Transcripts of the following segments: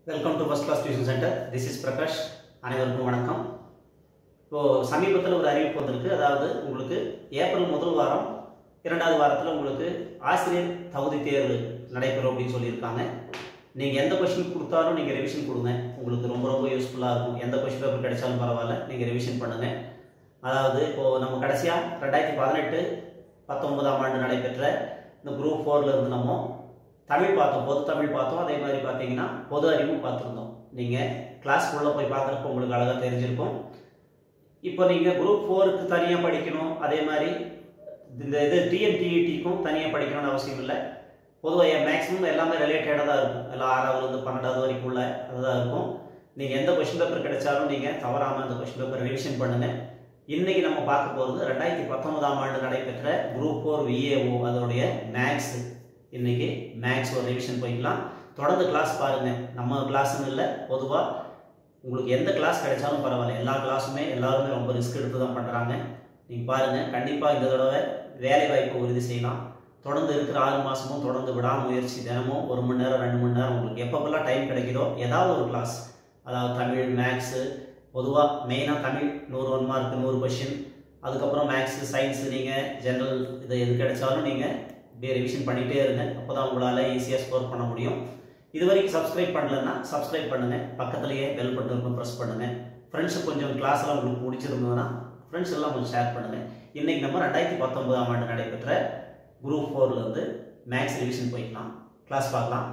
welcome to first class tuition centre this is Prakash அனைவருக்கும் வணக்கம் இப்போது சமீபத்தில் ஒரு அறிவிப்பு வந்திருக்கு அதாவது உங்களுக்கு ஏப்ரல் முதல் வாரம் இரண்டாவது வாரத்தில் உங்களுக்கு ஆசிரியர் தகுதி தேர்வு நடைபெறும் அப்படின்னு சொல்லியிருக்காங்க நீங்கள் எந்த கொஷின் கொடுத்தாலும் நீங்கள் ரிவிஷன் கொடுங்க உங்களுக்கு ரொம்ப ரொம்ப யூஸ்ஃபுல்லாக இருக்கும் எந்த கொஷின் பேப்பர் கிடைச்சாலும் பரவாயில்ல நீங்கள் ரிவிஷன் பண்ணுங்கள் அதாவது இப்போது நம்ம கடைசியாக ரெண்டாயிரத்தி பதினெட்டு பத்தொன்பதாம் ஆண்டு நடைபெற்ற இந்த குரூப் ஃபோரில் இருந்து நம்ம தமிழ் பார்த்தோம் பொது தமிழ் பார்த்தோம் அதே மாதிரி பார்த்தீங்கன்னா பொது அறிவும் பார்த்துருந்தோம் நீங்கள் கிளாஸ்க்குள்ளே போய் பார்க்குறப்ப உங்களுக்கு அழகாக தெரிஞ்சிருக்கும் இப்போ நீங்கள் குரூப் ஃபோருக்கு தனியாக படிக்கணும் அதே மாதிரி இந்த இது டிஎன்டிஇடிக்கும் தனியாக படிக்கணும்னு அவசியம் இல்லை பொதுவாக மேக்ஸிமம் எல்லாமே ரிலேட்டடாக தான் இருக்கும் எல்லாம் ஆறாவதுலேருந்து பன்னெண்டாவது வரைக்கும் உள்ள அதுதான் இருக்கும் நீங்கள் எந்த கொஷின் பேப்பர் கிடைச்சாலும் நீங்கள் தவறாமல் அந்த கொஷின் பேப்பர் ரிவிஷன் பண்ணுங்கள் இன்னைக்கு நம்ம பார்க்க போகிறது ரெண்டாயிரத்தி பத்தொன்பதாம் ஆண்டு நடைபெற்ற குரூப் ஃபோர் விஏஓ அதனுடைய மேக்ஸ் இன்னைக்கு மேக்ஸ் ஒரு ரிவிஷன் போய்க்கலாம் தொடர்ந்து கிளாஸ் பாருங்க நம்ம கிளாஸ்னு இல்லை பொதுவாக உங்களுக்கு எந்த கிளாஸ் கிடைச்சாலும் பரவாயில்ல எல்லா கிளாஸுமே எல்லாருமே ரொம்ப ரிஸ்க் எடுத்து தான் பண்ணுறாங்க நீங்கள் பாருங்கள் கண்டிப்பாக இந்த தடவை வேலை வாய்ப்பை உறுதி செய்யலாம் தொடர்ந்து இருக்கிற ஆறு மாதமும் தொடர்ந்து விடாமுயற்சி தினமும் ஒரு மணி நேரம் ரெண்டு மணி நேரம் உங்களுக்கு எப்பப்பெல்லாம் டைம் கிடைக்குதோ ஏதாவது ஒரு கிளாஸ் அதாவது தமிழ் மேக்ஸு பொதுவாக மெயினாக தமிழ் நூறு ஒன் மார்க் நூறு கொஷின் அதுக்கப்புறம் மேக்ஸு சயின்ஸு நீங்கள் ஜென்ரல் இது எது கிடைச்சாலும் நீங்கள் இப்படியே ரிவிஷன் பண்ணிகிட்டே இருங்க அப்போ தான் உங்களால் ஈஸியாக ஸ்கோர் பண்ண முடியும் இது வரைக்கும் சப்ஸ்கிரைப் பண்ணலன்னா சப்ஸ்கிரைப் பண்ணுங்கள் பக்கத்துலேயே பெல் பட்டன் இருக்கும் ப்ரெஸ் பண்ணுங்கள் ஃப்ரெண்ட்ஸு கொஞ்சம் கிளாஸ் எல்லாம் உங்களுக்கு பிடிச்சிருந்ததுன்னா ஃப்ரெண்ட்ஸ் எல்லாம் கொஞ்சம் ஷேர் பண்ணுங்கள் இன்றைக்கி நம்ம ரெண்டாயிரத்தி பத்தொன்பதாம் ஆண்டு நடைபெற்ற குரூப் ஃபோர்லேருந்து மேக்ஸ் ரிவிஷன் போய்க்கலாம் கிளாஸ் பார்க்கலாம்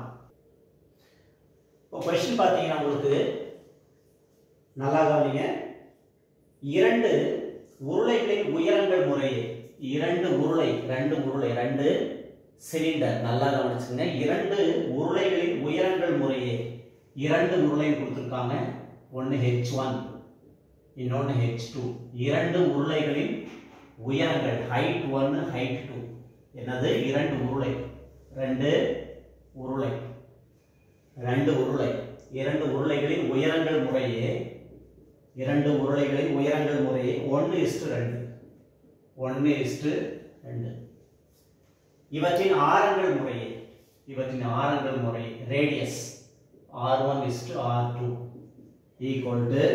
இப்போ கொஷின் பார்த்தீங்கன்னா உங்களுக்கு நல்லா கவனிங்க இரண்டு உருளைகளின் உயரங்கள் முறையே இரண்டு உருளை ரெண்டு உருளை ரெண்டு சிலிண்டர் நல்லா கவனிச்சுங்க இரண்டு உருளைகளின் உயரங்கள் முறையே இரண்டு உருளை கொடுத்துருக்காங்க ஒன்று ஹெச் ஒன் இன்னொன்று ஹெச் டூ இரண்டு உருளைகளின் உயரங்கள் ஹைட் ஒன்று ஹைட் டூ என்னது இரண்டு உருளை ரெண்டு உருளை ரெண்டு உருளை இரண்டு உருளைகளின் உயரங்கள் முறையே இரண்டு உருளைகளின் உயரங்கள் முறையே ஒன்று இஸ்டு ரெண்டு ஒன்று இஸ்டு ரெண்டு இவற்றின் ஆரங்கள் முறையே இவற்றின் ஆரங்கள் முறையே radius R one is to R two equal to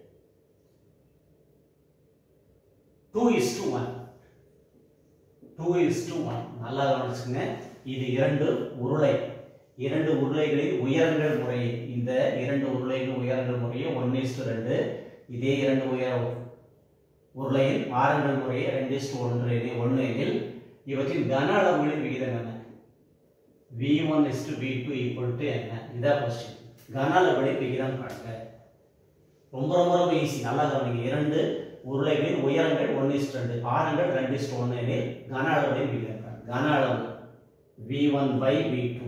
two is to one two is to one நல்லா கவனிச்சுங்க இது இரண்டு உருளை இரண்டு உருளைகளின் உயரங்கள் முறையே இந்த இரண்டு உருளைகளின் உயரங்கள் முறையே ஒன்று இஸ்டு ரெண்டு இதே இரண்டு உயர உருளையின் ஆரங்கள் முறையே ரெண்டு இஸ்டு ஒன்று இது ஒன்று எனில் இவற்றின் கன அளவுகளின் விகிதம் என்ன V one is to V two equal to என்ன இதான் கொஸ்டின் கன அளவுகளின் விகிதம் காட்டுங்க ரொம்ப ரொம்ப ரொம்ப ஈஸி நல்லா கவனிங்க இரண்டு உருளைகளின் உயரங்கள் ஒன்று இஸ்டு ரெண்டு ஆரங்கள் ரெண்டு இஸ்டு ஒன்று எனில் கன அளவுகளின் விகிதம் காட்டுங்க கன அளவு V one by V two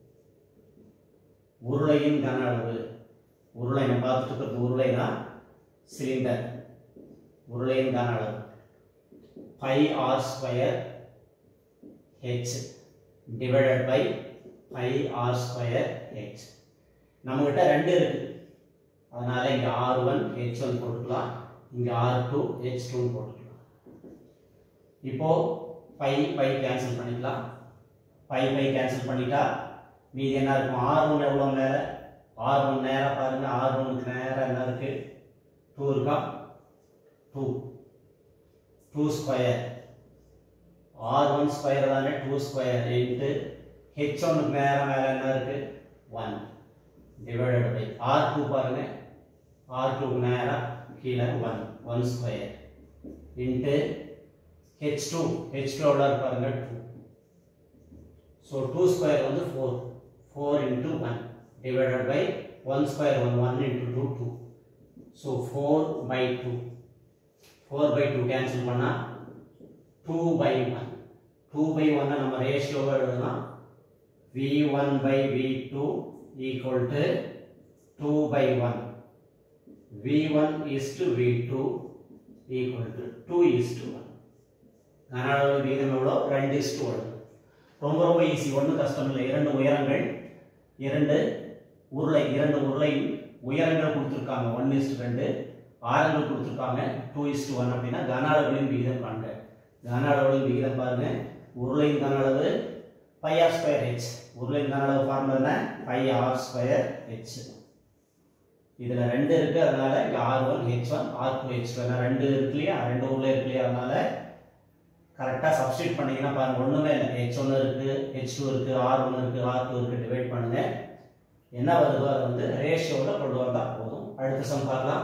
உருளையின் கன அளவு உருளை நம்ம பார்த்துட்டு இருக்கிறது உருளை தான் சிலிண்டர் உருளையின் கன அளவு pi R square H divided by pi R square H நம்மகிட்ட ரெண்டு இருக்கு அதனால இங்க ஆர் ஒன் ஹெச் ஒன் போட்டுக்கலாம் இங்க ஆர் டூ ஹெச் டூ போட்டுக்கலாம் இப்போ பை பை கேன்சல் பண்ணிக்கலாம் பை பை கேன்சல் பண்ணிட்டா மீதி என்ன இருக்கும் ஆர் ஒன் எவ்வளோ மேலே ஆர் ஒன் நேராக பாருங்க ஆர் ஒனுக்கு நேராக என்ன இருக்கு டூ இருக்கா two two square R one square தானே டூ ஸ்கொயர் இன்ட்டு ஹெச் ஒன்னுக்கு நேரம் மேலே என்ன இருக்கு one divided by R two பாருங்க ஆர் டூக்கு நேரம் கீழே one one square into H two H two எவ்வளோ பாருங்க டூ ஸோ டூ ஸ்கொயர் வந்து four four into one divided by one square one one into two two so four by two four by two cancel பண்ணால் two by one two by ஒன்னை நம்ம ரேஷியோவை எழுதலாம் V one by V two equal to two by one V one is to V two equal to two is to one கனஅளவு விகிதம் எவ்வளோ ரெண்டு is to ஒன்று ரொம்ப ரொம்ப ஈஸி ஒன்றும் கஷ்டம் இல்லை இரண்டு உயரங்கள் இரண்டு உருளை இரண்டு உருளை உயரங்கள் கொடுத்துருக்காங்க ஒன் இஸ்ட் ரெண்டு ஆரங்கள் கொடுத்துருக்காங்க டூ இஸ்ட் ஒன் அப்படின்னா கன அளவுகளின் விகிதம் காண்க கன அளவுகளின் விகிதம் பாருங்க உருளையின் கன அளவு பை ஆர் ஸ்கொயர் ஹெச் உருளையின் கன அளவு ஃபார்முலா என்ன பை ஆர் ஸ்கொயர் ஹெச் இதுல ரெண்டு இருக்கு அதனால இங்க R one H one R two H two ரெண்டு இருக்கு இல்லையா ரெண்டு உள்ள இருக்கு இல்லையா அதனால கரெக்டாக சப்ஸ்டியூட் பண்ணீங்கன்னா பாருங்க ஒண்ணுமே இல்லை ஹெச் ஒன்று இருக்கு ஹெச் டூ இருக்கு ஆர் ஒன்று இருக்கு ஆர் டூ இருக்கு டிவைட் பண்ணுங்க என்ன வருதோ அதை வந்து ரேஷியோவில் கொண்டு வந்தா போதும் அடுத்த சம் பார்க்கலாம்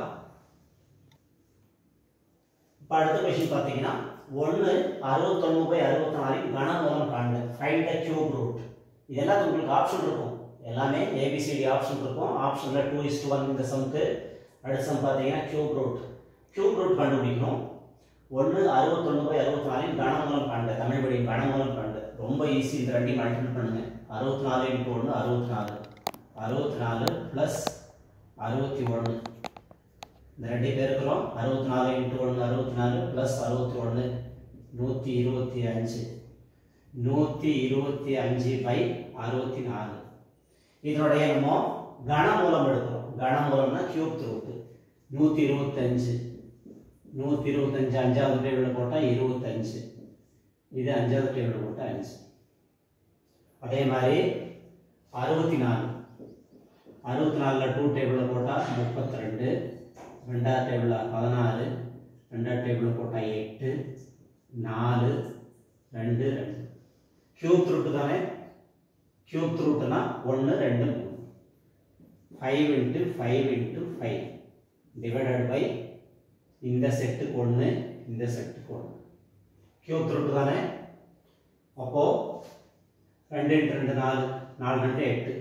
இப்போ அடுத்த கொஸ்டின் பார்த்தீங்கன்னா ஒன்று அறுபத்தொன்று பை அறுபத்தி நாலின் கனமூலம் காண்க ஃபைண்ட் த கியூப் ரூட் இது எல்லாத்துக்கும் உங்களுக்கு ஆப்ஷன் இருக்கும் எல்லாமே ஏபிசிடி ஆப்ஷன் இருக்கும் ஆப்ஷனில் டூ இஸ் ஒன் இந்த சம்க்கு அடுத்த சம் பார்த்தீங்கன்னா கியூப் ரூட் கியூப் ரூட் கண்டுபிடிக்கணும் ஒன்று அறுபத்தொன்று பை அறுபத்தி நாலின் கனமூலம் காண்க தமிழ் வழி கனமூலம் காண்க ரொம்ப ஈஸி இந்த ரெண்டையும் மல்டிபிள் பண்ணுங்க அறுபத்தி நாலு இன்ட்டு ஒன்று அறுபத்தி நாலு அறுபத்தி நாலு ப்ளஸ் அறுபத்தி ஒன்று இந்த ரெண்டையும் பேருக்கிறோம் அறுபத்தி நாலு இன்ட்டு ஒன்று அறுபத்தி நாலு ப்ளஸ் அறுபத்தி ஒன்று நூற்றி இருபத்தி அஞ்சு நூற்றி இருபத்தி அஞ்சு பை அறுபத்தி நாலு இதனுடைய நம்ம கனமூலம் எடுக்கிறோம் கனமூலம்னா கியூப் ரூட்டு நூற்றி இருபத்தஞ்சு நூற்றி இருபத்தஞ்சு அஞ்சாவது டேபிள் போட்டால் இருபத்தஞ்சு இது அஞ்சாவது டேபிள் போட்டால் அஞ்சு அதே மாதிரி அறுபத்தி நாலு அறுபத்தி நாலில் டூ டேபிளில் போட்டால் முப்பத்தி ரெண்டு ரெண்டாவது டேபிளில் பதினாறு ரெண்டாவது டேபிளில் போட்டால் எட்டு நாலு ரெண்டு ரெண்டு கியூப் ரூட்டு தானே கியூப் ரூட்டுனா ஒன்று ரெண்டு மூணு five into five into five divided by இந்த செட்டுக்கு ஒன்று இந்த செட்டுக்கு ஒன்று கியூப் ரூட்டு தானே அப்போது ரெண்டு இன்ட்டு ரெண்டு நாலு நாலு ரெண்டு எட்டு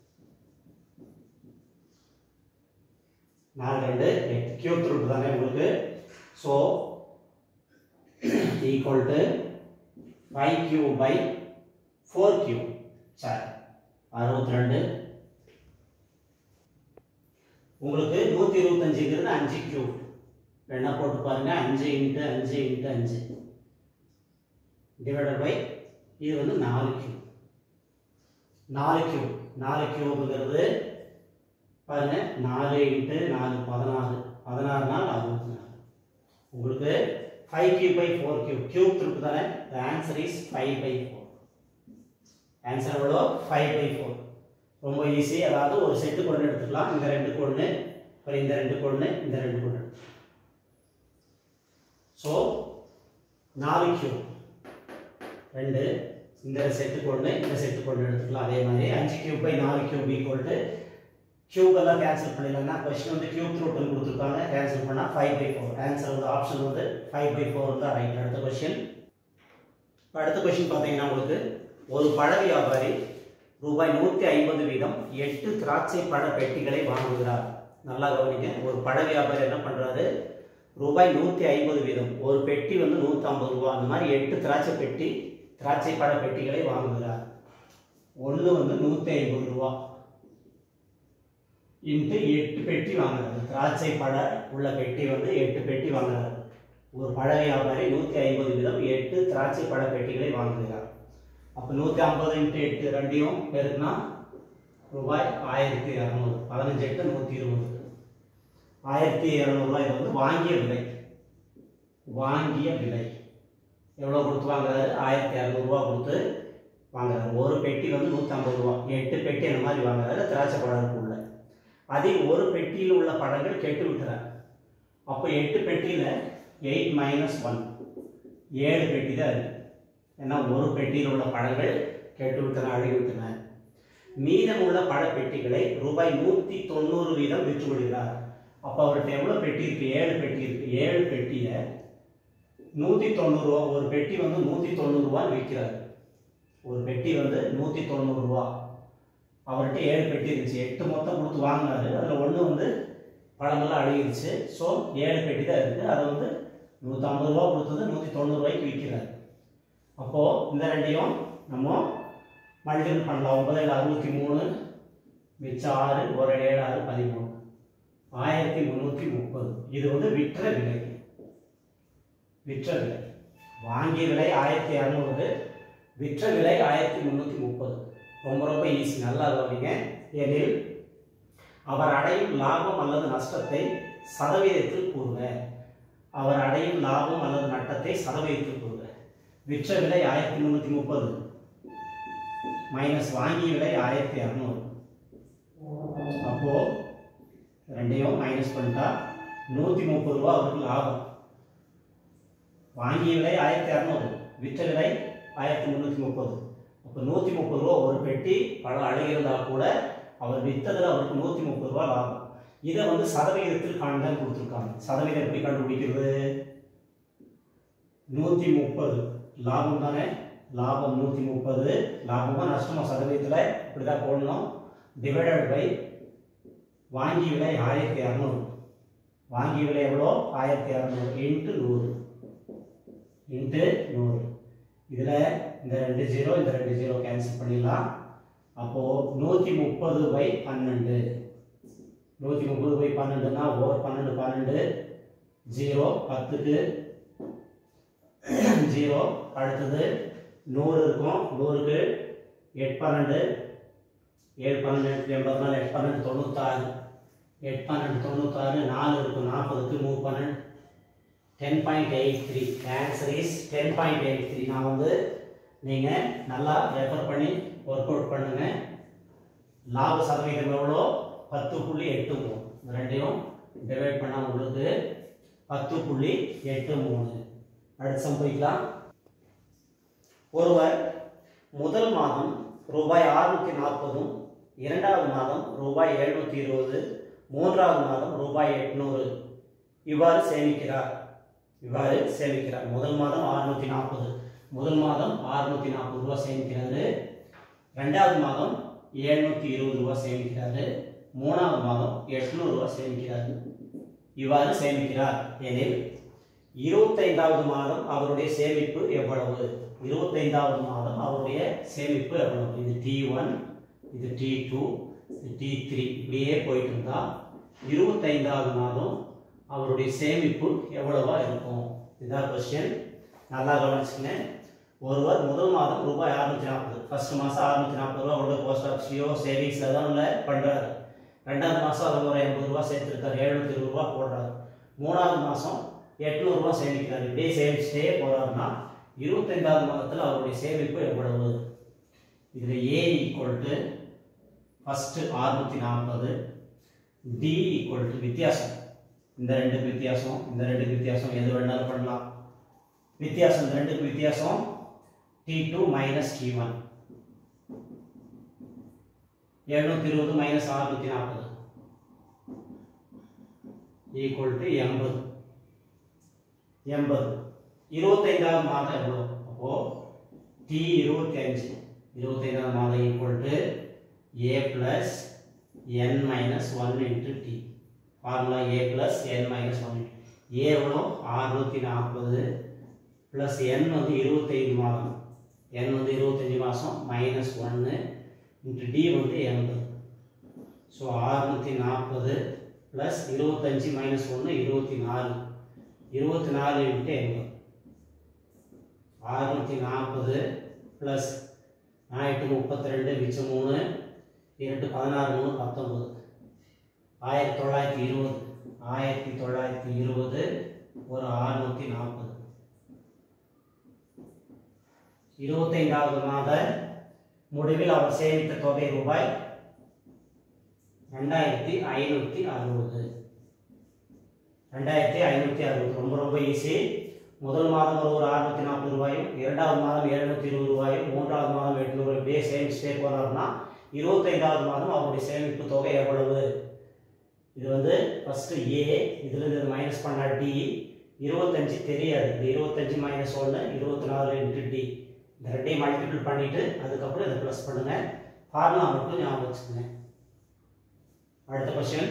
நாலு ரெண்டு எட்டு கியூப் ரூட் தானே உங்களுக்கு so equal to five cube by four cube சரி அறுபத்தி ரெண்டு உங்களுக்கு நூற்றி இருபத்தஞ்சுங்கிறது அஞ்சு கியூ என்ன போட்டு பாருங்க அஞ்சு இன்ட்டு அஞ்சு இன்ட்டு அஞ்சு டிவைடட் பை இது வந்து நாலு கியூ நாலு கியூ நாலு கியூபுங்கிறது பாருங்க நாலு இன்ட்டு நாலு பதினாறு பதினாறு நாள் அறுபத்தி நாலு உங்களுக்கு five cube by four cube cube இருக்கு தானே the answer is five by four answer எவ்வளோ ஃபைவ் பை ஃபோர் ரொம்ப ஈஸி அதாவது ஒரு செட்டு கொண்டு எடுத்துக்கலாம் இந்த ரெண்டு கொண்டு அப்புறம் இந்த ரெண்டு கொண்டு இந்த ரெண்டு கொண்டு ஸோ நாலு கியூ ரெண்டு இந்த செட்டு கொண்டு இந்த செட்டு கொண்டு எடுத்துக்கலாம் அதே மாதிரி அஞ்சு கியூப் பை நாலு கியூப் ஈக்குவல் டு கியூப் எல்லாம் கேன்சல் பண்ணிடலாம்னா கொஸ்டின் வந்து கியூப் ரூட்னு கொடுத்துருக்காங்க கேன்சல் பண்ணால் ஃபைவ் பை ஃபோர் ஆன்சர் வந்து ஆப்ஷன் வந்து ஃபைவ் பை ஃபோர் தான் ரைட் அடுத்த கொஸ்டின் இப்போ அடுத்த கொஸ்டின் பார்த்தீங்கன்னா உங்களுக்கு ஒரு பழ வியாபாரி ரூபாய் நூற்றி ஐம்பது வீதம் எட்டு திராட்சை பழ பெட்டிகளை வாங்குகிறார் நல்லா கவனிங்க ஒரு பழ வியாபாரி என்ன பண்ணுறாரு ரூபாய் நூற்றி ஐம்பது வீதம் ஒரு பெட்டி வந்து நூற்றம்பது ரூபா அந்த மாதிரி எட்டு திராட்சை பெட்டி திராட்சை பழ பெட்டிகளை வாங்குகிறார் ஒன்று வந்து நூற்றி ஐம்பது ரூபா இன்ட்டு எட்டு பெட்டி வாங்குறாரு திராட்சை பழ உள்ள பெட்டி வந்து எட்டு பெட்டி வாங்குறாரு ஒரு பழ வியாபாரி நூற்றி ஐம்பது வீதம் எட்டு திராட்சை பழ பெட்டிகளை வாங்குகிறார் அப்போ நூற்றி ஐம்பது இன்ட்டு எட்டு ரெண்டையும் பெருக்குனா ரூபாய் ஆயிரத்தி இரநூறு பதினஞ்சு எட்டு நூற்றி இருபது ஆயிரத்தி இரநூறுவா இது வந்து வாங்கிய விலை வாங்கிய விலை எவ்வளோ கொடுத்து வாங்குறாரு ஆயிரத்தி இரநூறுவா கொடுத்து வாங்குறாரு ஒரு பெட்டி வந்து நூற்றம்பது ரூபா எட்டு பெட்டி அந்த மாதிரி வாங்குறாரு திராட்சை பழம் உள்ள அதில் ஒரு பெட்டியில் உள்ள பழங்கள் கெட்டு விட்டுறார் அப்போ எட்டு பெட்டியில் எயிட் மைனஸ் ஒன் ஏழு பெட்டி தான் இருக்கு ஏன்னா ஒரு பெட்டியில் உள்ள பழங்கள் கெட்டு விட்டன அழுகி விட்டன மீதம் உள்ள பழ பெட்டிகளை ரூபாய் நூற்றி தொண்ணூறு வீதம் விற்று விடுகிறார் அப்போ அவர்கிட்ட எவ்வளோ பெட்டி இருக்கு ஏழு பெட்டி இருக்கு ஏழு பெட்டியை நூற்றி தொண்ணூறுரூவா ஒரு பெட்டி வந்து நூற்றி தொண்ணூறுரூவா விற்கிறார் ஒரு பெட்டி வந்து நூற்றி தொண்ணூறுரூவா அவர்கிட்ட ஏழு பெட்டி இருந்துச்சு எட்டு மொத்தம் கொடுத்து வாங்கினாரு அதில் ஒன்று வந்து பழமெல்லாம் அழுகிருச்சு ஸோ ஏழு பெட்டி தான் இருக்குது அதை வந்து நூற்றம்பது ரூபா கொடுத்தது நூற்றி தொண்ணூறுரூவாய்க்கு விற்கிறார் அப்போது இந்த ரெண்டையும் நம்ம மல்டிபிள் பண்ணலாம் ஒன்பது ஏழு அறுபத்தி மூணு மிச்சம் ஆறு ஒரு ஏழு ஆறு பதிமூணு ஆயிரத்தி முந்நூற்றி முப்பது இது வந்து விற்ற விலை விற்ற விலை வாங்கிய விலை ஆயிரத்தி இரநூறு விற்ற விலை ஆயிரத்தி முந்நூற்றி முப்பது ரொம்ப ரொம்ப ஈஸி நல்லா கவனிங்க எனில் அவர் அடையும் லாபம் அல்லது நஷ்டத்தை சதவீதத்தில் கூறுக அவர் அடையும் லாபம் அல்லது நட்டத்தை சதவீதத்தில் கூறுக விற்ற விலை ஆயிரத்தி முந்நூற்றி முப்பது மைனஸ் வாங்கிய விலை ஆயிரத்தி இரநூறு அப்போ ரெண்டையும் மைனஸ் பண்ணிட்டா நூற்றி முப்பது ரூபா அவருக்கு லாபம் வாங்கிய விலை ஆயிரத்தி இரநூறு விற்ற விலை ஆயிரத்தி முந்நூற்றி முப்பது அப்போ நூற்றி முப்பது ரூபா ஒரு பெட்டி பழம் அழகிருந்தா கூட அவர் விற்றதில் அவருக்கு நூற்றி முப்பது ரூபா லாபம் இதை வந்து சதவிகிதத்தில் காண்தான் கொடுத்துருக்காங்க சதவீதம் எப்படி கண்டுபிடிக்கிறது நூற்றி முப்பது லாபம் தானே லாபம் நூற்றி முப்பது லாபமா நஷ்டமா சதவீதத்தில் இப்படி தான் போடணும் டிவைடட் பை வாங்கி விலை ஆயிரத்தி இரநூறு வாங்கி விலை எவ்வளோ ஆயிரத்தி இரநூறு இன்ட்டு நூறு இன்ட்டு நூறு இதில் இந்த ரெண்டு ஜீரோ இந்த ரெண்டு ஜீரோ கேன்சல் பண்ணிடலாம் அப்போது நூற்றி முப்பது பை பன்னெண்டு நூற்றி முப்பது பை பன்னெண்டுனா ஓர் பன்னெண்டு பன்னெண்டு ஜீரோ பத்துக்கு ஜீரோ அடுத்தது நூறு இருக்கும் நூறுக்கு எட்டு பன்னெண்டு ஏழு பன்னெண்டு எண்பது நாள் எட்டு பன்னெண்டு தொண்ணூத்தாறு எட்டு பன்னெண்டு தொண்ணூத்தாறு நாலு இருக்கும் நாற்பதுக்கு மூணு பன்னெண்டு ten point eight three answer is ten point eight three நான் வந்து நீங்கள் நல்லா ரெஃபர் பண்ணி ஒர்க் அவுட் பண்ணுங்கள் லாப சதவீதம் எவ்வளோ பத்து புள்ளி எட்டு மூணு இந்த ரெண்டையும் டிவைட் பண்ணால் உங்களுக்கு பத்து புள்ளி எட்டு மூணு அடுத்த சம் போய்க்கலாம் ஒருவர் முதல் மாதம் ரூபாய் அறுநூத்தி நாற்பதும் இரண்டாவது மாதம் ரூபாய் எழுநூத்தி இருபது மூன்றாவது மாதம் ரூபாய் எட்நூறு இவ்வாறு சேமிக்கிறார் இவ்வாறு சேமிக்கிறார் முதல் மாதம் அறுநூத்தி நாற்பது முதல் மாதம் அறுநூத்தி நாற்பது ரூபாய் சேமிக்கிறாரு ரெண்டாவது மாதம் எழுநூத்தி இருபது ரூபாய் சேமிக்கிறாரு மூணாவது மாதம் எட்நூறு ரூபாய் சேமிக்கிறாரு இவ்வாறு சேமிக்கிறார் எனில் இருபத்தைந்தாவது மாதம் அவருடைய சேமிப்பு எவ்வளவு இருபத்தைந்தாவது மாதம் அவருடைய சேமிப்பு எவ்வளவு இது டி ஒன் இது டி டூ இது டி த்ரீ இப்படியே போயிட்டு இருந்தா இருபத்தைந்தாவது மாதம் அவருடைய சேமிப்பு எவ்வளவா இருக்கும் இதுதான் கொஸ்டின் நல்லா கவனிச்சுங்க ஒருவர் முதல் மாதம் ரூபாய் அறுநூத்தி நாற்பது ஃபர்ஸ்ட் மாதம் அறுநூத்தி நாற்பது ரூபா உள்ள போஸ்ட் ஆஃபீஸ்லையோ சேவிங்ஸில் தான் உள்ள பண்ணுறாரு ரெண்டாவது மாதம் அதில் ஒரு எண்பது ரூபா சேர்த்துருக்காரு எழுநூத்தி இருபது ரூபா போடுறாரு மூணாவது மாதம் எட்நூறுரூவா சேமிக்கிறார் இப்படியே சேமிச்சுட்டே போகிறாருன்னா இருபத்தைந்தாவது மாதத்தில் அவருடைய சேமிப்பு எவ்வளவு இதில் ஏ ஈக்குவல் டு ஃபஸ்ட்டு அறுநூற்றி நாற்பது டி ஈக்குவல் டு வித்தியாசம் இந்த ரெண்டுக்கு வித்தியாசம் இந்த ரெண்டுக்கு வித்தியாசம் எது வேணாலும் பண்ணலாம் வித்தியாசம் இந்த ரெண்டுக்கு வித்தியாசம் T two minus T one எழுநூத்தி இருபது மைனஸ் அறுநூத்தி நாற்பது ஈக்குவல் டு எண்பது எண்பது இருபத்தைந்தாவது மாதம் எவ்வளோ அப்போ டி இருபத்தி அஞ்சு இருபத்தைந்தாவது மாதம் equal to A plus N minus one into D formula A plus N minus one A எவ்வளோ அறுநூற்றி நாற்பது ப்ளஸ் என் வந்து இருபத்தைந்து மாதம் என் வந்து இருபத்தஞ்சி மாதம் மைனஸ் ஒன்று இன்ட்டு டி வந்து எண்பது ஸோ அறுநூற்றி நாற்பது ப்ளஸ் இருபத்தஞ்சி மைனஸ் ஒன்று இருபத்தி நாலு இருபத்தி நாலு இன்ட்டு எண்பது அறுநூற்றி நாற்பது ப்ளஸ் எட்டு முப்பத்தி ரெண்டு மிச்சம் மூணு இரண்டு பதினாறு மூணு பத்தொம்பது ஆயிரத்தி தொள்ளாயிரத்தி இருபது ஆயிரத்தி தொள்ளாயிரத்தி இருபது ஒரு அறுநூற்றி நாற்பது இருபத்தைந்தாவது மாத முடிவில் அவர் சேமித்த தொகை ரூபாய் ரெண்டாயிரத்தி ஐநூற்றி அறுபது ரெண்டாயிரத்தி ஐநூற்றி அறுபது ரொம்ப ரொம்ப ஈஸி முதல் மாதம் ஒரு ஒரு அறுநூத்தி நாற்பது ரூபாயும் இரண்டாவது மாதம் எழுநூத்தி இருபது ரூபாயும் மூன்றாவது மாதம் எட்நூறு இப்படியே சேமிச்சுட்டே போனார்னா இருபத்தைந்தாவது மாதம் அவருடைய சேமிப்பு தொகை எவ்வளவு இது வந்து ஃபர்ஸ்ட் ஏ இதுல இருந்து மைனஸ் பண்ணா டி இருபத்தஞ்சு தெரியாது இந்த இருபத்தஞ்சு மைனஸ் ஒன்று இருபத்தி நாலு இன்ட்டு டி இந்த ரெண்டையும் மல்டிபிள் பண்ணிட்டு அதுக்கப்புறம் இதை ப்ளஸ் பண்ணுங்க ஃபார்முலா மட்டும் ஞாபகம் வச்சுக்கோங்க அடுத்த கொஸ்டின்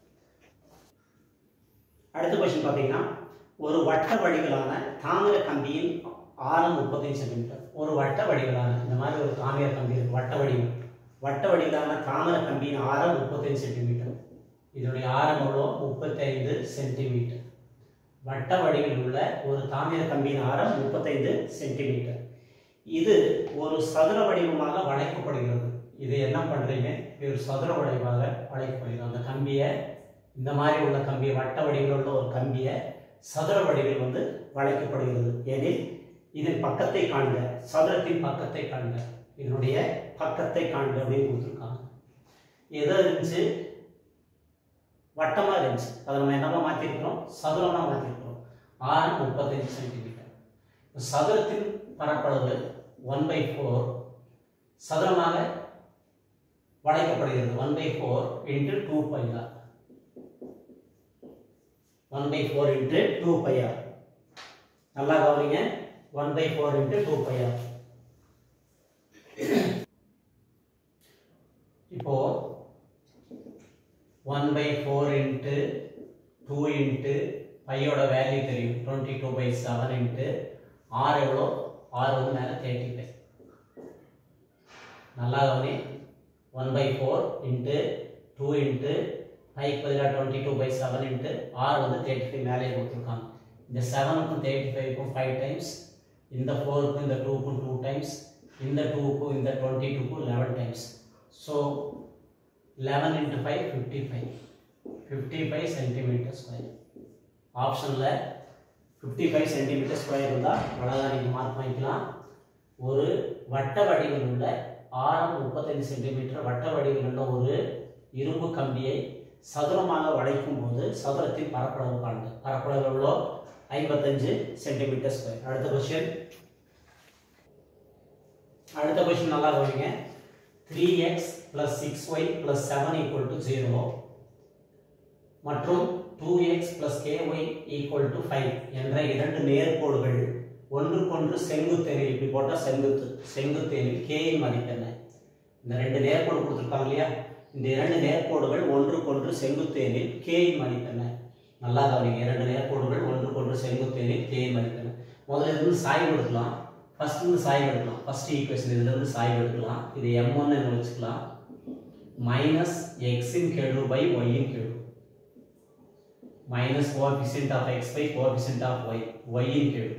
அடுத்த கொஸ்டின் பார்த்தீங்கன்னா ஒரு வட்ட வடிவிலான தாமிர கம்பியின் ஆரம் முப்பத்தஞ்சு சென்டிமீட்டர் ஒரு வட்ட வடிவிலான இந்த மாதிரி ஒரு தாமிர கம்பி இருக்கு வட்ட வடிவம் வட்ட வடிவிலான தாமிர கம்பியின் ஆரம் முப்பத்தஞ்சு சென்டிமீட்டர் இதனுடைய ஆரம் எவ்வளோ முப்பத்தைந்து சென்டிமீட்டர் வட்ட வடிவில் உள்ள ஒரு தாமிர கம்பியின் ஆரம் முப்பத்தைந்து சென்டிமீட்டர் இது ஒரு சதுர வடிவமாக வளைக்கப்படுகிறது இது என்ன பண்றீங்க இது ஒரு சதுர வடிவாக வளைக்கப்படுகிறது அந்த கம்பியை இந்த மாதிரி உள்ள கம்பியை வட்ட வடிவில் உள்ள ஒரு கம்பியை சதுர வடிவில் வந்து வளைக்கப்படுகிறது எனில் இதன் பக்கத்தை காண்க சதுரத்தின் பக்கத்தை காண்க இதனுடைய பக்கத்தை காண்க அப்படின்னு கொடுத்துருக்காங்க எதோ இருந்துச்சு வட்டமாக இருந்துச்சு அதை நம்ம என்னவா மாற்றிருக்கிறோம் சதுரமாக மாற்றிருக்கிறோம் ஆறு முப்பத்தஞ்சு சென்டிமீட்டர் சதுரத்தின் பரப்பளவு ஒன் பை ஃபோர் சதுரமாக வளைக்கப்படுகிறது one by four into two பையா one by four into two பையா நல்லா கவனிங்க one by four into two பையா இப்போ one by four into two into பையோட வேல்யூ தெரியும் twenty two by seven into ஆறு எவ்வளோ ஆறு வந்து மேலே தேர்ட்டி ஃபைவ் நல்லா கவனி one by four into two into five பதிலாக twenty two by seven into ஆறு வந்து தேர்ட்டி ஃபைவ் மேலே கொடுத்துருக்காங்க இந்த செவனுக்கும் தேர்ட்டி ஃபைவ்க்கும் ஃபைவ் டைம்ஸ் இந்த ஃபோருக்கும் இந்த டூக்கும் டூ டைம்ஸ் இந்த டூக்கும் இந்த டுவெண்ட்டி டூக்கும் eleven times so eleven into five fifty five fifty five centimetre square ஆப்ஷனில் ஃபிஃப்டி ஃபைவ் சென்டிமீட்டர் ஸ்கொயர் இருந்தால் அழகாக நீங்கள் மார்க் பண்ணிக்கலாம் ஒரு வட்ட வடிவில் உள்ள ஆரம் முப்பத்தைந்து சென்டிமீட்டர் வட்ட வடிவில் உள்ள ஒரு இரும்பு கம்பியை சதுரமாக வளைக்கும் போது சதுரத்தின் பரப்பளவு காண்க பரப்பளவு எவ்வளோ ஐம்பத்தஞ்சு சென்டிமீட்டர் ஸ்கொயர் அடுத்த கொஸ்டின் அடுத்த கொஸ்டின் நல்லா கவனிங்க three X plus six Y plus seven equal to zero மற்றும் two X plus K Y equal to five என்ற இரண்டு நேர்கோடுகள் ஒன்றுக்கொன்று செங்குத்தெனில் இப்படி போட்டால் செங்குத்து செங்குத்தெனில் கேயின் மதிப்பு என்ன இந்த ரெண்டு நேர்கோடு கொடுத்துருக்காங்க இல்லையா இந்த இரண்டு நேர்கோடுகள் ஒன்றுக்கொன்று செங்குத்தெனில் கேயின் மதிப்பு என்ன நல்லா கவனிங்க இரண்டு நேர்கோடுகள் ஒன்றுக்கொன்று செங்குத்தெனில் கேயின் மதிப்பு என்ன முதல்ல இருந்து சாய்வு எடுக்கலாம் ஃபர்ஸ்ட் இருந்து சாய்வு எடுக்கலாம் ஃபர்ஸ்ட் ஈக்குவேஷன் இதுல இருந்து சாய்வு எடுக்கலாம் இது எம் ஒன்னு வச்சுக்கலாம் மைனஸ் எக்ஸின் கெழு பை ஒய்யின் கெழு minus coefficient of X by coefficient of Y ஒய்யின் கெழு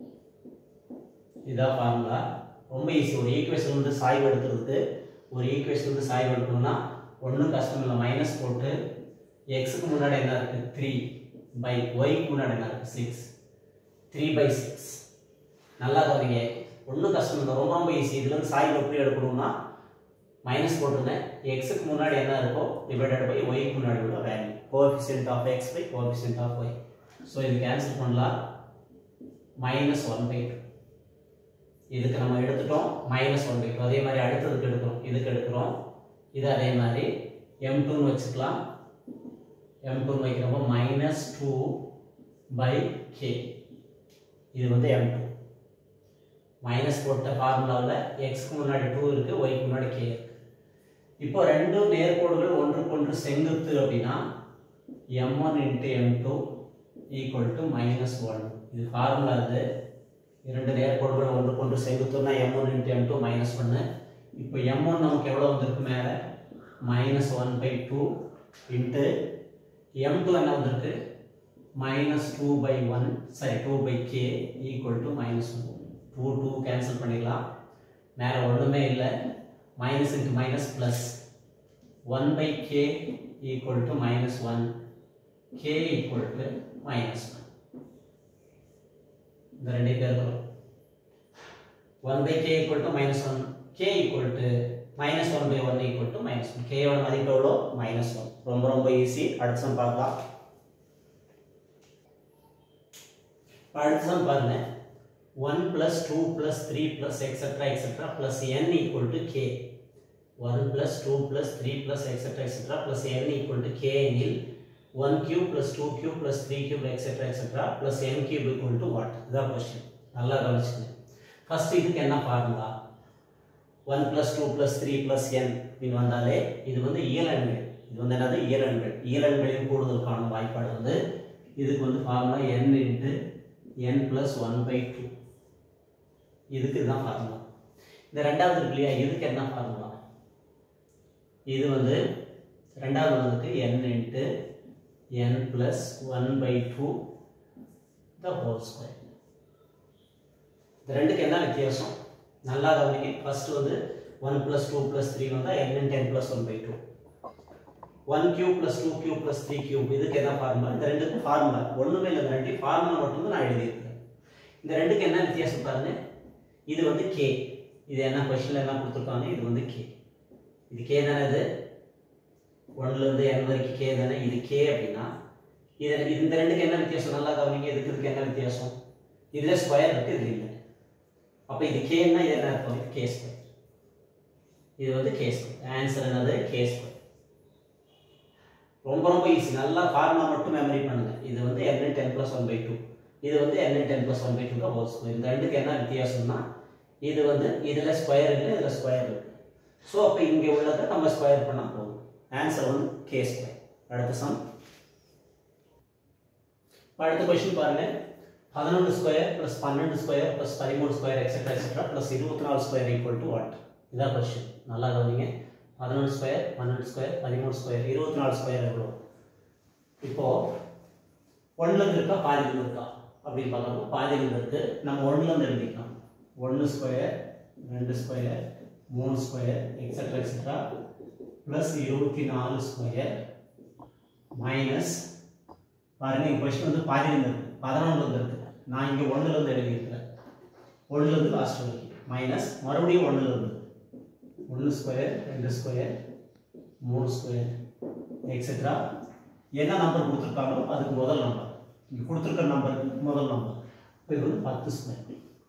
இதான் ஃபார்முலா ரொம்ப ஈஸி ஒரு ஈக்குவேஷன் வந்து சாய்வு எடுக்கிறதுக்கு ஒரு ஈக்குவேஷன் வந்து சாய்வு எடுக்கணும்னா ஒன்றும் கஷ்டம் இல்லை மைனஸ் போட்டு எக்ஸுக்கு முன்னாடி என்ன இருக்குது த்ரீ பை ஒய்க்கு முன்னாடி என்ன இருக்குது சிக்ஸ் த்ரீ பை சிக்ஸ் நல்லா கவனிங்க ஒன்றும் கஷ்டம் இல்லை ரொம்ப ரொம்ப ஈஸி இதுல இருந்து சாய்வு எப்படி எடுக்கணும்னா மைனஸ் போட்டுருங்க எக்ஸுக்கு முன்னாடி என்ன இருக்கோ டிவைடட் பை ஒய்க்கு முன்னாடி உள்ள value coefficient of X by coefficient of Y so இது கேன்சல் பண்ணலாம் மைனஸ் ஒன் பை டூ இதுக்கு நம்ம எடுத்துட்டோம் மைனஸ் ஒன் பை டூ அதே மாதிரி அடுத்ததுக்கு எடுக்கிறோம் இதுக்கு எடுக்கிறோம் இது அதே மாதிரி எம் டூன்னு வச்சுக்கலாம் எம் டூன்னு வைக்கிறப்போ மைனஸ் டூ பை கே இது வந்து எம் டூ மைனஸ் போட்ட ஃபார்முலாவில் எக்ஸ்க்கு முன்னாடி டூ இருக்குது ஒய்க்கு முன்னாடி கே இருக்கு இப்போ ரெண்டு நேர்கோடுகள் ஒன்றுக்கொன்று செங்குத்து அப்படின்னா M one into M two equal to minus one இது ஃபார்முலா இது இரண்டு நேர்கோடுகள் ஒன்றுக்கொன்று செங்குத்துனா M one into M two minus ஒன்று இப்போ எம் ஒன் நமக்கு எவ்வளோ வந்திருக்கு மேலே minus one by two into M two என்ன வந்திருக்கு minus two by one sorry two by K equal to minus one two two cancel பண்ணிடலாம் மேலே ஒன்றுமே இல்லை minus into minus plus one by K equal to minus one K equal to minus one இந்த ரெண்டே பேர்களும் one by K equal to minus one K equal to minus one by one equal to minus one கேயோட மதிப்பு எவ்வளோ minus one ரொம்ப ரொம்ப easy அடுத்த sum பார்க்கலாம் அடுத்த சம் பாருங்க one plus two plus three plus etcetera etcetera plus n equal to k one plus two plus three plus etcetera etcetera plus n equal to k எனில் one cube plus two cube plus three cube etcetera etcetera plus n cube equal to what இதான் question நல்லா கவனிச்சுங்க first இதுக்கு என்ன formula one plus two plus three plus n அப்படின்னு வந்தாலே இது வந்து இயலெண்கள் இது வந்து என்னது இயலெண்கள் இயலெண்களின் கூடுதல் காணும் வாய்ப்பாடு வந்து இதுக்கு வந்து formula n into n plus one by two இதுக்கு இதுதான் ஃபார்முலா இந்த ரெண்டாவது இருக்கு இல்லையா இதுக்கு என்ன ஃபார்முலா இது வந்து ரெண்டாவது வந்துட்டு n into n plus one by two the whole square இந்த ரெண்டுக்கு என்ன வித்தியாசம் நல்லா கவனிங்க ஃபர்ஸ்ட் வந்து one plus two plus three வந்தால் n into n plus one by two one cube plus two cube plus three cube இதுக்கு என்ன ஃபார்முலா இந்த ரெண்டுக்கும் ஃபார்முலா ஒன்றுமே இல்லை இந்த ரெண்டு ஃபார்முலா மட்டும் தான் நான் எழுதியிருக்கேன் இந்த ரெண்டுக்கு என்ன வித்தியாசம் பாருங்க இது வந்து கே இது என்ன கொஸ்டினில் என்ன கொடுத்துருக்காங்க இது வந்து கே இது கே தானே இது ஒன்றுலேருந்து என் வரைக்கும் கே தானே இது கே அப்படின்னா இதில் இந்த ரெண்டுக்கு என்ன வித்தியாசம் நல்லா கவனிங்க இதுக்கு இதுக்கு என்ன வித்தியாசம் இதில் ஸ்கொயர் இருக்குது இதில் இல்லை அப்போ இது கேன்னா இது என்ன இருக்கும் இது கே ஸ்கொயர் இது வந்து கே ஸ்கொயர் ஆன்சர் என்னது கே ஸ்கொயர் ரொம்ப ரொம்ப ஈஸி நல்லா ஃபார்முலா மட்டும் மெமரி பண்ணுங்க இது வந்து n ten plus one by two இது வந்து n ten plus one by two whole square இந்த ரெண்டுக்கு என்ன வித்தியாசம்னா இது வந்து இதில் ஸ்கொயர் இல்லை இதில் ஸ்கொயர் இருக்கு ஸோ அப்போ இங்கே உள்ளதை நம்ம ஸ்கொயர் பண்ணால் போதும் ஆன்சர் வந்து கே ஸ்கொயர் அடுத்த சம் அடுத்த கொஸ்டின் பாருங்க பதினொன்று ஸ்கொயர் ப்ளஸ் பன்னெண்டு ஸ்கொயர் ப்ளஸ் பதிமூணு ஸ்கொயர் எக்ஸெட்ரா எக்ஸெட்ரா ப்ளஸ் இருபத்தி நாலு ஸ்கொயர் ஈக்குவல் டு வாட் இதான் கொஸ்டின் நல்லா கவனிங்க பதினொன்று ஸ்கொயர் பன்னெண்டு ஸ்கொயர் பதிமூணு ஸ்கொயர் இருபத்தி நாலு ஸ்கொயர் எவ்வளோ இப்போ ஒன்றுலேருந்து இருக்கா பாதியிலேருந்து இருக்கா அப்படின்னு பார்க்கணும் பாதியிலேருந்து இருக்கு நம்ம ஒன்றுலேருந்து எழுதிக்கலாம் ஒன்று ஸ்கொயர் ரெண்டு ஸ்கொயர் மூணு ஸ்கொயர் எக்ஸெட்ரா எக்ஸெட்ரா ப்ளஸ் இருபத்தி நாலு ஸ்கொயர் மைனஸ் பாருங்க இந்த கொஸ்டின் வந்து பாதியிலேருந்து இருக்கு பதினொன்றுலேருந்து இருக்கு நான் இங்கே ஒன்றுலேருந்து எழுதியிருக்கிறேன் ஒன்றுலேருந்து லாஸ்ட் வரைக்கும் மைனஸ் மறுபடியும் ஒன்றுலேருந்து ஒன்று ஸ்கொயர் ரெண்டு ஸ்கொயர் மூணு ஸ்கொயர் எக்ஸெட்ரா என்ன நம்பர் கொடுத்துருக்காங்களோ அதுக்கு முதல் நம்பர் இங்கே கொடுத்துருக்க நம்பருக்கு முதல் நம்பர் இப்போ இது வந்து பத்து ஸ்கொயர்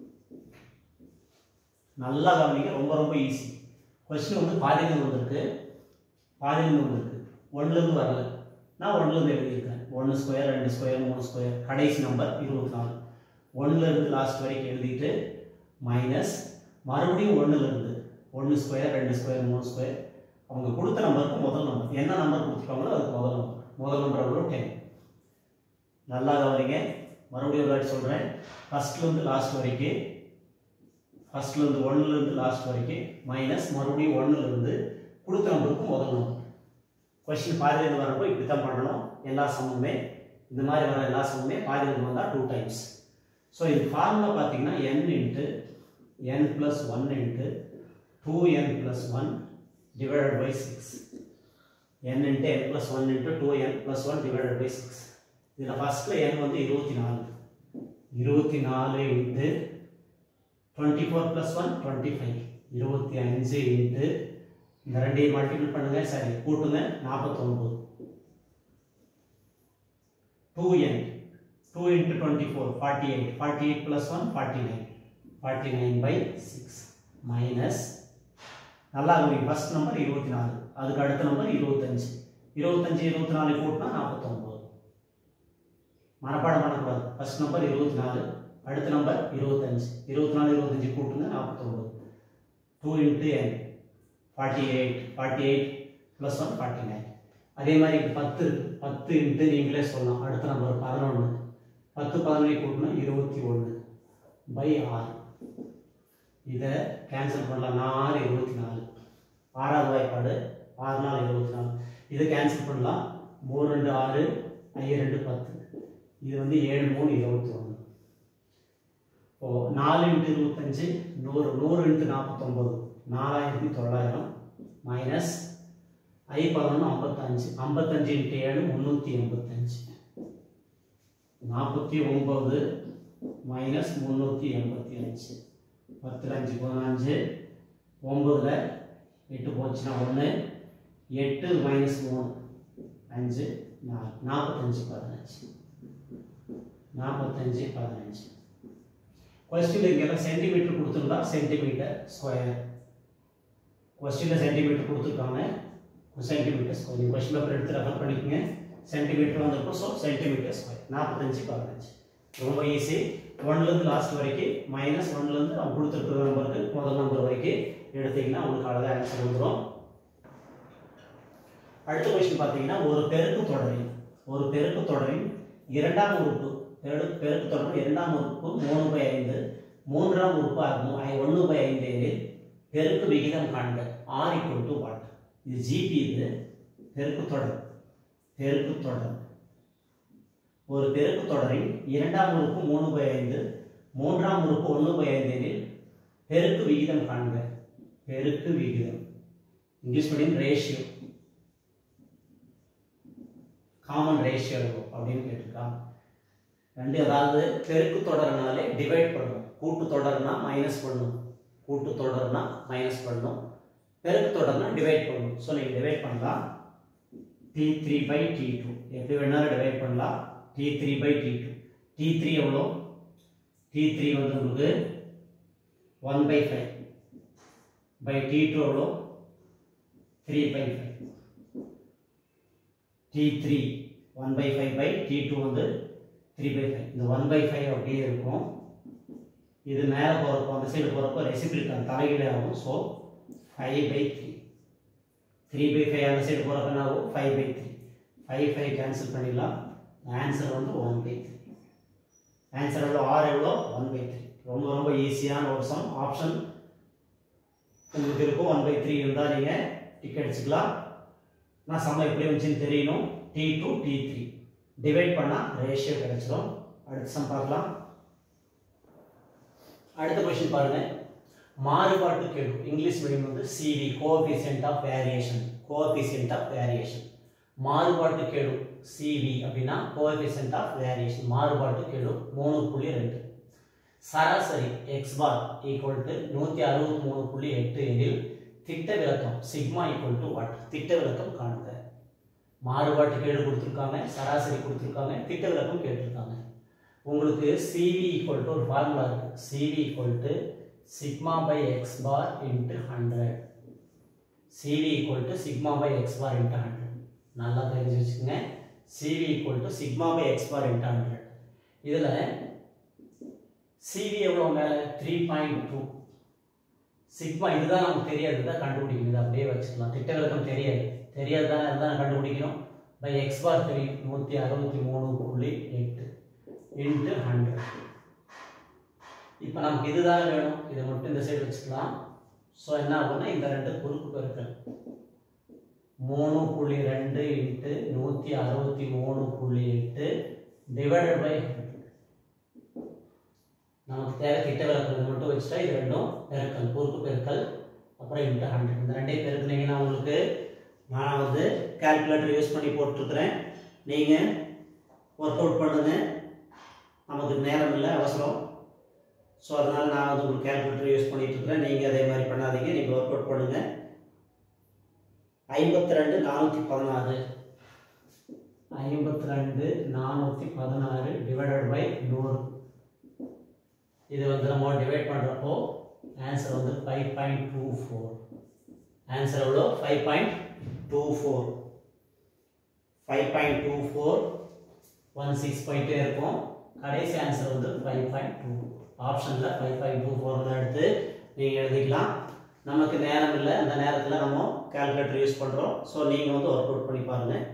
நல்லா கவனிங்க ரொம்ப ரொம்ப ஈஸி கொஸ்டின் வந்து பாதியிலேருந்து வந்திருக்கு பாதியிலேருந்து வந்திருக்கு ஒன்றுலேருந்து வரல நான் ஒன்றுலேருந்து எழுதியிருக்கேன் ஒன்று ஸ்கொயர் ரெண்டு ஸ்கொயர் மூணு ஸ்கொயர் கடைசி நம்பர் இருபத்தி நாலு ஒன்றுலேருந்து லாஸ்ட் வரைக்கும் எழுதிட்டு மைனஸ் மறுபடியும் ஒன்றுலேருந்து ஒன்று ஸ்கொயர் ரெண்டு ஸ்கொயர் மூணு ஸ்கொயர் அவங்க கொடுத்த நம்பருக்கு முதல் நம்பர் என்ன நம்பர் கொடுத்துருக்காங்களோ அதுக்கு முதல் நம்பர் முதல் நம்பர் எவ்வளோ டென் நல்லா கவனிங்க மறுபடியும் ஒரு வாட்டி சொல்கிறேன் ஃபஸ்ட்லேருந்து லாஸ்ட் வரைக்கும் ஃபஸ்ட்லேருந்து ஒன்றுலேருந்து லாஸ்ட் வரைக்கும் மைனஸ் மறுபடியும் ஒன்றுலேருந்து கொடுத்த நம்பருக்கு முதல் நம்பர் கொஸ்டின் பாதியிலிருந்து வரப்போ இப்படி தான் பண்ணணும் எல்லா சமமுமே இந்த மாதிரி வர எல்லா சமமுமே பாதியிலிருந்து வந்தால் டூ டைம்ஸ் ஸோ இது ஃபார்முலா பார்த்தீங்கன்னா n into n plus one into two n plus one divided by six n into n plus one into two n plus one divided by six இதில் ஃபஸ்ட்டில் என் வந்து இருபத்தி நாலு இருபத்தி நாலு into twenty four plus one twenty five இருபத்தி அஞ்சு into இந்த ரெண்டையும் மல்டிபிள் பண்ணுங்க சரி கூட்டுங்க நாற்பத்தொம்பது two n two into twenty four forty eight forty eight plus one forty nine forty nine by six minus நல்லா கவனிங்க ஃபர்ஸ்ட் நம்பர் இருபத்தி நாலு அதுக்கு அடுத்த நம்பர் இருபத்தஞ்சு இருபத்தஞ்சு இருபத்தி நாலு கூட்டினா நாற்பத்தொம்பது மனப்பாடம் பண்ணக்கூடாது ஃபர்ஸ்ட் நம்பர் இருபத்தி நாலு அடுத்த நம்பர் இருபத்தஞ்சு இருபத்தி நாலு இருபத்தஞ்சு கூட்டுங்க நாற்பத்தொம்பது two into n forty eight forty eight plus one forty nine அதே மாதிரி இங்க பத்து இருக்கு பத்து இன்ட்டு நீங்களே சொல்லலாம் அடுத்த நம்பர் பதினொன்று பத்து பதினொன்று கூட்டினா இருபத்தி ஒன்று பை ஆறு இதை கேன்சல் பண்ணலாம் நாலு இருபத்தி நாலு ஆறாவது வாய்ப்பாடு ஆறு நாலு இருபத்தி நாலு இதை கேன்சல் பண்ணலாம் மூணு ரெண்டு ஆறு ஐயா ரெண்டு பத்து இது வந்து ஏழு மூணு இருபத்தி ஒன்று ஓ நாலு இன்ட்டு இருபத்தஞ்சு நூறு நூறு இன்ட்டு நாற்பத்தொம்பது நாலாயிரத்தி தொள்ளாயிரம் மைனஸ் ஐ பதினொன்று ஐம்பத்தஞ்சு ஐம்பத்தஞ்சு இன்ட்டு ஏழு முந்நூற்றி எண்பத்தஞ்சு நாற்பத்தி ஒம்பது மைனஸ் முந்நூற்றி எண்பத்தி அஞ்சு பத்தில் அஞ்சு பதினஞ்சு ஒம்பதில் எட்டு போச்சுன்னா ஒன்று எட்டு மைனஸ் மூணு அஞ்சு நாலு நாற்பத்தஞ்சு பதினஞ்சு நாற்பத்தஞ்சு பதினஞ்சு கொஸ்டின் இங்கெல்லாம் சென்டிமீட்டர் கொடுத்துருந்தா சென்டிமீட்டர் ஸ்கொயர் கொஸ்டினில் சென்டிமீட்டர் கொடுத்துருக்காங்க சென்டிமீட்டர் ஸ்கொயர் கொஸ்டின் பேப்பர் எடுத்து ரெஃபர் பண்ணிக்கோங்க சென்டிமீட்டர் வந்திருக்கும் ஸோ சென்டிமீட்டர் ஸ்கொயர் நாற்பத்தஞ்சு பதினஞ்சு ரொம்ப ஈஸி ஒன்லேருந்து லாஸ்ட் வரைக்கும் மைனஸ் ஒன்லேருந்து அவங்க கொடுத்துருக்குற நம்பருக்கு முதல் நம்பர் வரைக்கும் எடுத்தீங்கன்னா உங்களுக்கு அழகாக ஆன்சர் வந்துடும் அடுத்த கொஸ்டின் பார்த்தீங்கன்னா ஒரு பெருக்கு தொடரின் ஒரு பெருக்கு தொடரின் இரண்டாம் உறுப்பு பெரு பெருக்கு தொடரின் இரண்டாம் உறுப்பு மூணு பை ஐந்து மூன்றாம் உறுப்பு ஆகும் ஒன்று பை ஐந்து எனில் பெருக்கு விகிதம் காண்க ஆர் ஈக்குவல் டு வாட் இது ஜிபி இது பெருக்கு தொடர் பெருக்கு தொடர் ஒரு பெருக்கு தொடரின் இரண்டாம் உறுப்பு மூணு பை ஐந்து மூன்றாம் உறுப்பு ஒன்று பை ஐந்து எனில் பெருக்கு விகிதம் காண்க பெருக்கு விகிதம் English medium ratio common ratio அப்படின்னு கேட்டிருக்காங்க ரெண்டு அதாவது பெருக்கு தொடர்னாலே டிவைட் பண்ணும் கூட்டு தொடர்னா மைனஸ் பண்ணும் கூட்டு தொடர்னா மைனஸ் பண்ணணும் பெருக்கு தொடர்னா டிவைட் பண்ணணும் ஸோ நீங்கள் டிவைட் பண்ணலாம் t three by t two எப்படி வேணாலும் டிவைட் பண்ணலாம் t three by t two t three எவ்வளோ டி த்ரீ வந்து உங்களுக்கு one by five by t two எவ்வளோ three by five t three one by five by t two வந்து three by five இந்த one by five அப்படியே இருக்கும் இது மேலே போகிறப்போ அந்த சைடு போகிறப்போ ரெசிபிலிக்கான தலைகீழே ஆகும் so five by three three by five அந்த சைடு போகிறப்ப என்ன ஆகும் five by three five five cancel பண்ணிடலாம் ஆன்சர் வந்து ஒன் பை த்ரீ ஆன்சர் எவ்வளோ ஆர் எவ்வளோ ஒன் பை த்ரீ ரொம்ப ரொம்ப ஈஸியான ஒரு சம் ஆப்ஷன் உங்களுக்கு இருக்கும் ஒன் பை த்ரீ இருந்தால் நீங்கள் டிக் அடிச்சுக்கலாம் நான் சம் எப்படி வந்துச்சுன்னு தெரியணும் t two t three divide பண்ணால் ரேஷியோ கிடைச்சிடும் அடுத்த சம் பார்க்கலாம் அடுத்த கொஸ்டின் பாருங்க மாறுபாட்டு கெழு இங்கிலீஷ் மீடியம் வந்து CV coefficient of variation coefficient of variation மாறுபாட்டு கெழு சிவி அப்படின்னா கோஎஃபிஷியன்ட் ஆஃப் வேரியேஷன் மாறுபாட்டு கெழு மூணு புள்ளி ரெண்டு சராசரி எக்ஸ் பார் ஈக்குவல் டு நூற்றி அறுபத்தி மூணு புள்ளி எட்டு எனில் திட்ட விளக்கம் சிக்மா ஈக்குவல் டு வாட் திட்ட விளக்கம் காணுங்க மாறுபாட்டு கெழு கொடுத்துருக்காங்க சராசரி கொடுத்துருக்காங்க திட்ட விளக்கம் கேட்டிருக்காங்க உங்களுக்கு சிவி ஈக்குவல் டு ஒரு ஃபார்முலா இருக்கு CV equal to sigma by x bar into hundred CV equal to sigma by x bar into hundred நல்லா தெரிஞ்சு வச்சுக்கோங்க CV equal to sigma by x bar into hundred இதில் CV எவ்வளோ மேலே three point two sigma இதுதான் நமக்கு தெரியாது இதான் கண்டுபிடிக்கணும் இதை அப்படியே வச்சுக்கலாம் திட்ட விளக்கம் தெரியாது தெரியாதான் இருந்தால் கண்டுபிடிக்கணும் பை எக்ஸ் பார் தெரியும் நூற்றி அறுபத்தி மூணு புள்ளி எட்டு இன்ட்டு ஹண்ட்ரட் இப்போ நமக்கு இதுதான் வேணும் இதை மட்டும் இந்த சைடு வச்சுக்கலாம் ஸோ என்ன ஆகும்னா இந்த ரெண்டு குறுக்கு பெருக்கல் மூணு புள்ளி ரெண்டு இன்ட்டு நூற்றி அறுபத்தி மூணு புள்ளி எட்டு டிவைடட் பை நமக்கு தேவை திட்ட விளக்கம் இது மட்டும் வச்சுட்டா இது ரெண்டும் பெருக்கல் குறுக்கு பெருக்கல் அப்புறம் இன்ட்டு ஹண்ட்ரட் இந்த ரெண்டையும் பெருக்குனீங்கன்னா உங்களுக்கு நான் வந்து கால்குலேட்டர் யூஸ் பண்ணி போட்டிருக்கிறேன் நீங்கள் ஒர்க் அவுட் பண்ணுங்கள் நமக்கு நேரம் இல்லை அவசரம் ஸோ அதனால் நான் வந்து உங்களுக்கு கால்குலேட்டர் யூஸ் பண்ணிட்டு இருக்கிறேன் நீங்கள் அதே மாதிரி பண்ணாதீங்க நீங்கள் ஒர்க் அவுட் பண்ணுங்கள் ஐம்பத்தி ரெண்டு நானூற்றி பதினாறு ஐம்பத்தி ரெண்டு நானூற்றி பதினாறு டிவைடட் பை நூறு இது வந்து நம்ம டிவைட் பண்ணுறப்போ ஆன்சர் வந்து five point two four answer எவ்வளோ five point two four five point two four one six போயிட்டே இருக்கும் கடைசி ஆன்சர் வந்து ஃபைவ் பாயிண்ட் டூ ஆப்ஷனில் ஃபைவ் பாயிண்ட் டூ ஃபோர் எடுத்து நீங்கள் எழுதிக்கலாம் நமக்கு நேரம் இல்லை அந்த நேரத்தில் நம்ம கால்குலேட்டர் யூஸ் பண்ணுறோம் ஸோ நீங்கள் வந்து ஒர்க் அவுட் பண்ணி பாருங்கள்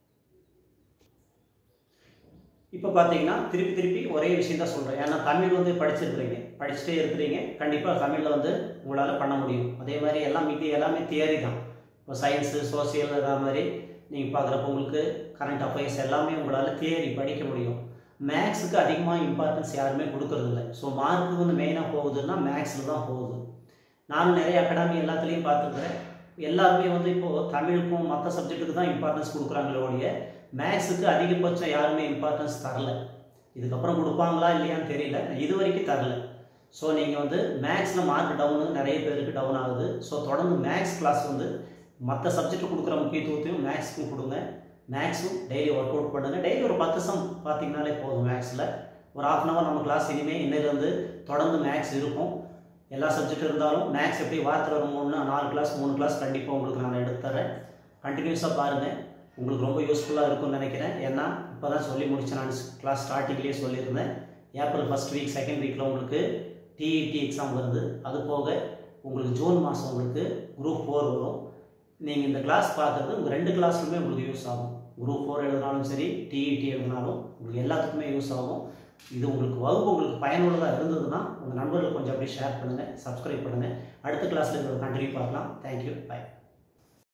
இப்போ பார்த்தீங்கன்னா திருப்பி திருப்பி ஒரே விஷயம் தான் சொல்கிறேன் ஏன்னா தமிழ் வந்து படிச்சிருக்கிறீங்க படிச்சுட்டே இருக்கிறீங்க கண்டிப்பாக தமிழில் வந்து உங்களால் பண்ண முடியும் அதே மாதிரி எல்லாம் மீதி எல்லாமே தியரி தான் இப்போ சயின்ஸு சோசியல் அதே மாதிரி நீங்கள் பார்க்குறப்ப உங்களுக்கு கரண்ட் அஃபேர்ஸ் எல்லாமே உங்களால் தியரி படிக்க முடியும் மேக்ஸுக்கு அதிகமாக இம்பார்ட்டன்ஸ் யாருமே கொடுக்கறதில்ல ஸோ மார்க்கு வந்து மெயினாக போகுதுன்னா மேக்ஸில் தான் போகுது நானும் நிறைய அகாடமி எல்லாத்துலேயும் பார்த்துருக்குறேன் எல்லாருமே வந்து இப்போது தமிழுக்கும் மற்ற சப்ஜெக்ட்டுக்கு தான் இம்பார்ட்டன்ஸ் கொடுக்குறாங்களே ஒழிய மேக்ஸுக்கு அதிகபட்சம் யாருமே இம்பார்ட்டன்ஸ் தரல இதுக்கப்புறம் கொடுப்பாங்களா இல்லையான்னு தெரியல இது வரைக்கும் தரல ஸோ நீங்கள் வந்து மேக்ஸில் மார்க் டவுனு நிறைய பேருக்கு டவுன் ஆகுது ஸோ தொடர்ந்து மேக்ஸ் கிளாஸ் வந்து மற்ற சப்ஜெக்ட் கொடுக்குற முக்கியத்துவத்தையும் மேக்ஸுக்கும் கொடுங்க மேக்ஸும் டெய்லி ஒர்க் அவுட் பண்ணுங்கள் டெய்லி ஒரு பத்து சம் பார்த்தீங்கனாலே போதும் மேக்ஸில் ஒரு ஆஃப் அன் ஹவர் நம்ம கிளாஸ் இனிமேல் இன்னிலேருந்து தொடர்ந்து மேக்ஸ் இருக்கும் எல்லா சப்ஜெக்ட் இருந்தாலும் மேக்ஸ் எப்படி வாரத்தில் ஒரு மூணு நாலு கிளாஸ் மூணு கிளாஸ் கண்டிப்பாக உங்களுக்கு நான் எடுத்து தரேன் கண்டினியூஸாக பாருங்கள் உங்களுக்கு ரொம்ப யூஸ்ஃபுல்லாக இருக்கும்னு நினைக்கிறேன் ஏன்னா இப்போ தான் சொல்லி முடிச்சேன் நான் கிளாஸ் ஸ்டார்டிங்லேயே சொல்லியிருந்தேன் ஏப்ரல் ஃபஸ்ட் வீக் செகண்ட் வீக்கில் உங்களுக்கு டிஇடி எக்ஸாம் வருது அது போக உங்களுக்கு ஜூன் மாதம் உங்களுக்கு குரூப் ஃபோர் வரும் நீங்கள் இந்த கிளாஸ் பார்க்குறது உங்கள் ரெண்டு கிளாஸ்லுமே உங்களுக்கு யூஸ் ஆகும் குரூப் ஃபோர் எழுதினாலும் சரி டிஇடி எழுதினாலும் உங்களுக்கு எல்லாத்துக்குமே யூஸ் ஆகும் இது உங்களுக்கு வகுப்பு உங்களுக்கு பயனுள்ளதாக இருந்ததுன்னா உங்கள் நண்பர்களுக்கு கொஞ்சம் அப்படியே ஷேர் பண்ணுங்கள் சப்ஸ்கிரைப் பண்ணுங்கள் அடுத்த கிளாஸில் இதோட கண்டினியூ பார்க்கலாம் தேங்க்யூ பை